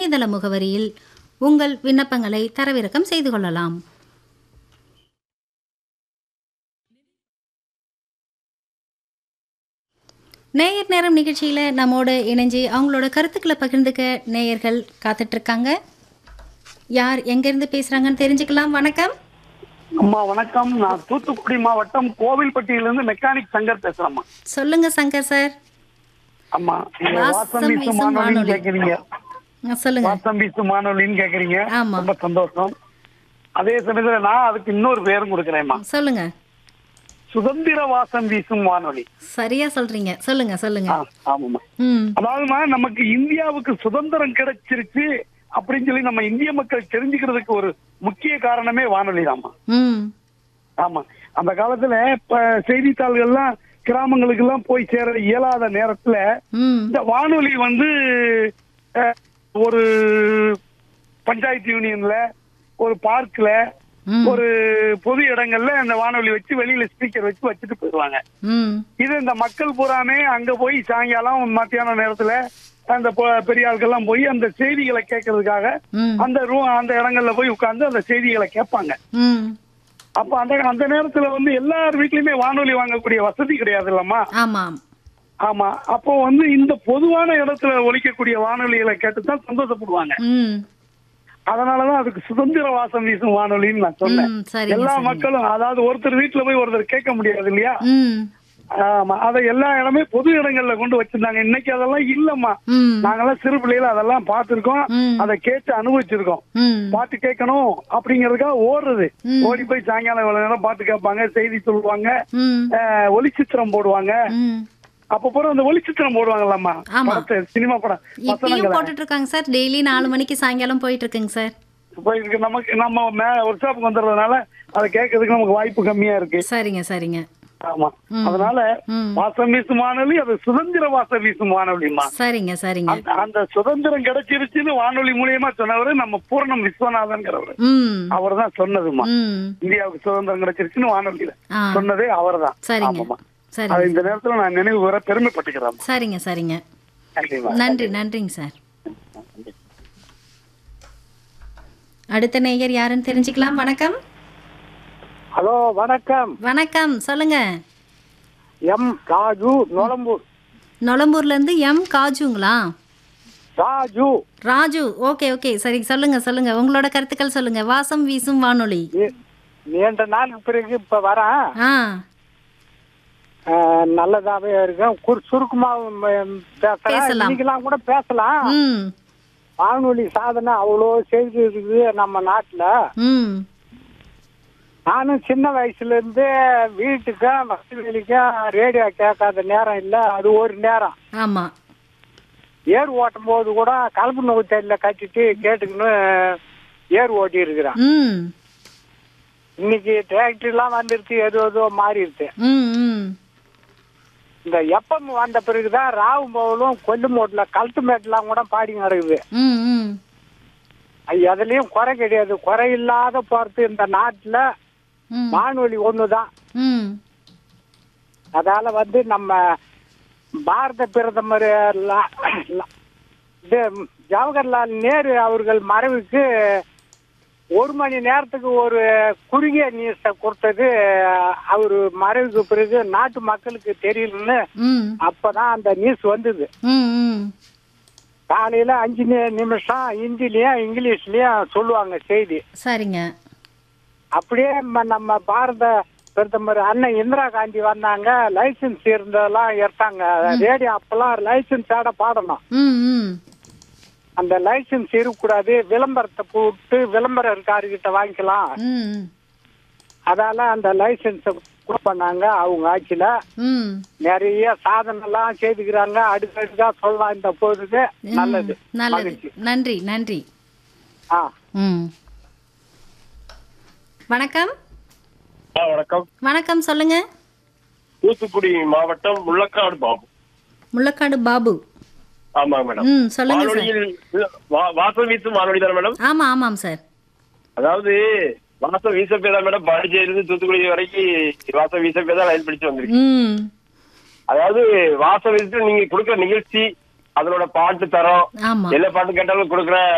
இணையதள முகவரியில் உங்கள் விண்ணப்பங்களை தரவிறக்கம் செய்து கொள்ளலாம் நேயர் நேரம் நிகழ்ச்சியில் நம்மோட இணைஞ்சு அவங்களோட கருத்துக்களை பகிர்ந்துக்க நேயர்கள் காத்துட்டு இருக்காங்க யார் எங்கேருந்து பேசுகிறாங்கன்னு தெரிஞ்சுக்கலாம் வணக்கம் அம்மா வணக்கம் நான் தூத்துக்குடி மாவட்டம் கோவில்பட்டியிலிருந்து மெக்கானிக் சங்கர் பேசுறேம்மா சொல்லுங்க சங்கர் சார் அம்மா நீங்க வாசம் வாசம் வீசு வீசும் மாணவலின்னு வானொலி. கேக்குறீங்க ஆ, சொல்லுங்க வாசம் வீசு மாணவலின்னு கேக்குறீங்க ஆமா. ரொம்ப சந்தோஷம் அதே சமயத்துல நான் அதுக்கு இன்னொரு பேரும் கொடுக்குறேன்மா சொல்லுங்க சுதந்திர வாசம் வீசும் வானொலி சரியா சொல்றீங்க சொல்லுங்க சொல்லுங்க ஆ, ஆமாம்மா ம் அதாவதுமா நமக்கு இந்தியாவுக்கு சுதந்திரம் கிடைச்சிருச்சு அப்படின்னு சொல்லி நம்ம இந்திய மக்கள் தெரிஞ்சுக்கிறதுக்கு ஒரு முக்கிய காரணமே வானொலி தாம்மா ம் ஆமா அந்த காலத்துல இப்ப செய்தித்தாள்கள்லாம் கிராமங்களுக்கு எல்லாம் போய் சேர இயலாத நேரத்துல ம் இந்த வானொலி வந்து அஹ், ஒரு பஞ்சாயத்து யூனியன்ல ஒரு பார்க்ல ம் ஒரு பொது இடங்கள்ல அந்த வானொலி வச்சு வெளியில ஸ்பீக்கர் வச்சு வச்சுட்டு போயிடுவாங்க ம் இது இந்த மக்கள் பூராமே அங்க போய் சாயங்காலம் மத்தியான நேரத்துல அந்த பொ- பெரிய ஆட்கள்லாம் போய் அந்த செய்திகளை கேட்கறதுக்காக ம் அந்த ரூ அந்த இடங்கள்ல போய் உட்கார்ந்து அந்த செய்திகளை கேட்பாங்க ம் அப்ப அந்த அந்த நேரத்துல வந்து எல்லார் வீட்லயுமே வானொலி வாங்கக்கூடிய வசதி கிடையாது இல்லம்மா ஆமாம் ஆமா அப்போ வந்து இந்த பொதுவான இடத்துல ஒலிக்கக்கூடிய வானொலிகளை கேட்டு தான் சந்தோஷப்படுவாங்க ம் அதனாலதான் அதுக்கு சுதந்திர வாசம் வீசும் வானொலின்னு நான் சொன்னேன் ம் சரிங்க எல்லா சரிங்க மக்களும் அதாவது ஒருத்தர் வீட்டுல போய் ஒருத்தர் கேட்க முடியாது இல்லையா ம் ஆமா அதை எல்லா இடமே பொது இடங்கள்ல கொண்டு வச்சிருந்தாங்க இன்னைக்கு அதெல்லாம் இல்லம்மா ம் நாங்கெல்லாம் சிறு பிள்ளையில அதெல்லாம் பார்த்திருக்கோம் ம். அதை கேட்டு அனுபவிச்சிருக்கோம் ம் பாட்டு கேட்கணும் அப்படிங்கறதுக்காக ஓடுறது ம். ஓடி போய் சாயங்காலம் இவ்வளவு நேரம் பாட்டு கேட்பாங்க செய்தி சொல்லுவாங்க ம் அஹ், ஒளிச்சித்திரம் போடுவாங்க ம் அப்ப பூரா அந்த ஒளிச்சித்திரம் போடுவாங்கல்லம்மா ஆமா. படத்தை சினிமா படம் இப்பயும் வசனங்களை போட்டுட்டு இருக்காங்க சார் டெய்லி நாலு மணிக்கு சாயங்காலம் போயிட்டு இருக்குங்க சார் போயிருக்கு நமக்கு நம்ம மே ஒர்க் ஷாப்புக்கு வந்துடுறதுனால அதை கேட்கறதுக்கு நமக்கு வாய்ப்பு கம்மியா இருக்கு சரிங்க சரிங்க ஆமா ம். அதனால ம் வாசம் வீசும் வானொலி அது சுதந்திர வாசம் வீசும் வானொலிமா சரிங்க சரிங்க அந்த அந்த சுதந்திரம் கிடைச்சிருச்சுன்னு வானொலி மூலியமா சொன்னவரு நம்ம பூர்ணம் விஸ்வநாதன்கிறவரு ம் அவர் தான் சொன்னதுமா ம் இந்தியாவுக்கு சுதந்திரம் கிடைச்சிருச்சுன்னு வானொலியில ஆ சொன்னதே அவர்தான் சரிங்க ஆமாம்மா. அது சரிங்க இந்த நேரத்துல நான் நினைவு வர பெருமைப்பட்டுக்கிறேன் சரிங்க சரிங்க நன்றிம்மா. நன்றி நன்றிங்க சார் அடுத்த நேயர் யாருன்னு தெரிஞ்சுக்கலாம் வணக்கம் ஹலோ வணக்கம் வணக்கம் சொல்லுங்க எம் ராஜு நொலம்பூர் நொளம்பூர்ல இருந்து எம் காஜுங்களா ராஜு ராஜு ஓகே ஓகே சரி சொல்லுங்க சொல்லுங்க உங்களோட கருத்துக்கள் சொல்லுங்க வாசம் வீசும் வானொலி நீ- நீண்ட நாளுக்கு பிறகு இப்ப வரேன் ஆ அஹ், நல்லதாவே இருக்கும் குறு சுருக்கமா ம், பேசுறேன் பேசலாம். இன்னைக்கெல்லாம் கூட பேசலாம் ம் வானொலி சாதனை அவ்வளோ செய்தி இருக்குது நம்ம நாட்டுல ம் நானும் சின்ன வயசுல இருந்து வீட்டுக்கும் வசதிகளுக்கும் ரேடியோ கேட்காத நேரம் இல்ல அது ஒரு நேரம் ஆமா ஏர் ஓட்டும் போது கூட கலப்பு நோத்தல்ல கட்டிட்டு கேட்டுக்கின்னு ஏர் ஓட்டி இருக்கிறேன் ம் இன்னைக்கு டிராக்டர் எல்லாம் வந்துருச்சு ஏதோ ஏதோ மாறிடுச்சு ம் ம் இந்த எப்பம் வந்த பிறகுதான் ராவும் பவலும் கொல்லு மோட்ல கழுத்து மேட்டெல்லாம் கூட பாடி நடக்குது ம் ம் அது எதுலயும் குறை கிடையாது குறை இல்லாத போறது இந்த நாட்டுல ம் வானொலி ஒண்ணுதான் ம் அதால வந்து நம்ம பாரத பிரதமர் லா- லா- இது ஜவஹர்லால் நேரு அவர்கள் மறைவுக்கு ஒரு மணி நேரத்துக்கு ஒரு குறுகிய நியூஸை கொடுத்தது அவர் மறைவுக்கு பிறகு நாட்டு மக்களுக்கு தெரியலன்னு ம் அப்பதான் அந்த நியூஸ் வந்தது ம் ம் காலையில அஞ்சு நி- நிமிஷம் ஹிந்திலயும் இங்கிலீஷ்லயும் சொல்லுவாங்க செய்தி சரிங்க அப்படியே ம- நம்ம பாரத பிரதமர் அண்ணன் இந்திரா காந்தி வந்தாங்க லைசன்ஸ் இருந்ததெல்லாம் எடுத்தாங்க ரேடியோ அப்பெல்லாம் லைசன்ஸ் ஆட பாடணும் ம் ம் அந்த லைசன்ஸ் இருக்கக்கூடாது விளம்பரத்தை போட்டு விளம்பரக்காரர்கிட்ட வாங்கிக்கலாம் ம் அதால அந்த லைசன்ஸை பண்ணாங்க அவங்க ஆட்சியில ம் நிறைய சாதனை எல்லாம் செய்துக்கிறாங்க அடுக்கடுக்கா சொல்லலாம் இந்த பொழுது நல்லது நல்லது மகிழ்ச்சி. நன்றி நன்றி ஆ ம் வணக்கம் ஆ, வணக்கம் வணக்கம் சொல்லுங்க தூத்துக்குடி மாவட்டம் முள்ளக்காடு பாபு முள்ளக்காடு பாபு ஆமாங்க மேடம் ம் சொல்லுங்க சார் வானொலியில் வா- வாசம் வீசும் வானொலி தானே மேடம் ஆமா ஆமாம் சார் அதாவது வாசம் வீசப்பே தான் மேடம் பாண்டிச்சேரியிலிருந்து தூத்துக்குடி வரைக்கும் வாசம் வீசப்பே தான் லைன் பிடிச்சு வந்திருக்கு ம் அதாவது வாசம் வீசத்தில் நீங்க கொடுக்குற நிகழ்ச்சி அதனோட பாட்டு தரம் ஆமா எல்லா பாட்டு கேட்டாலும் கொடுக்குற